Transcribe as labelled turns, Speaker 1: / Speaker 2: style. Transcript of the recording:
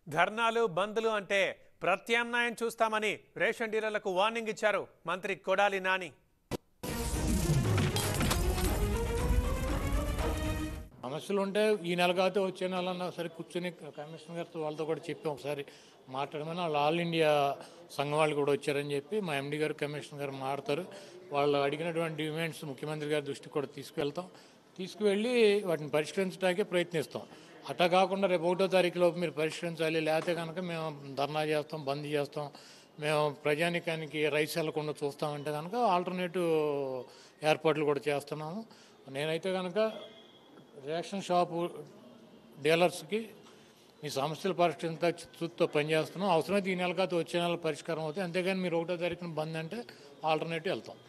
Speaker 1: ధర్నాలు బంద్లు అంటే ప్రత్యామ్నాయం చూస్తామని రేషన్ డీలర్లకు వార్నింగ్ ఇచ్చారు మంత్రి కొడాలి నాని
Speaker 2: సమస్యలు ఉంటే ఈ నెల కాదు వచ్చే నెల అన్నా సరే కూర్చొని కమిషనర్ గారితో వాళ్ళతో కూడా చెప్పి ఒకసారి మాట్లాడమని వాళ్ళు ఆల్ ఇండియా సంఘం వాళ్ళు కూడా వచ్చారని చెప్పి మా ఎండి గారు కమిషనర్ గారు మాట్లాడతారు వాళ్ళు అడిగినటువంటి డిమాండ్స్ ముఖ్యమంత్రి గారి దృష్టికి కూడా తీసుకువెళ్తాం తీసుకువెళ్ళి వాటిని పరిష్కరించడానికే ప్రయత్నిస్తాం అట్టా కాకుండా రేపు ఒకటో తారీఖు లోపు మీరు పరిష్కరించాలి లేకపోతే కనుక మేము ధర్నా చేస్తాం బంద్ చేస్తాం మేము ప్రజానికానికి రైస్ వెళ్లకుండా చూస్తామంటే కనుక ఆల్టర్నేటివ్ ఏర్పాట్లు కూడా చేస్తున్నాము నేనైతే కనుక రేషన్ షాపు డీలర్స్కి మీ సమస్యలు పరిష్కరించ చూస్తూ పనిచేస్తున్నాం అవసరమైతే ఈ నెల కాదు వచ్చే నెల పరిష్కారం అవుతాయి అంతేగాని మీరు ఒకటో తారీఖున బంద్ అంటే ఆల్టర్నేటివ్ వెళ్తాం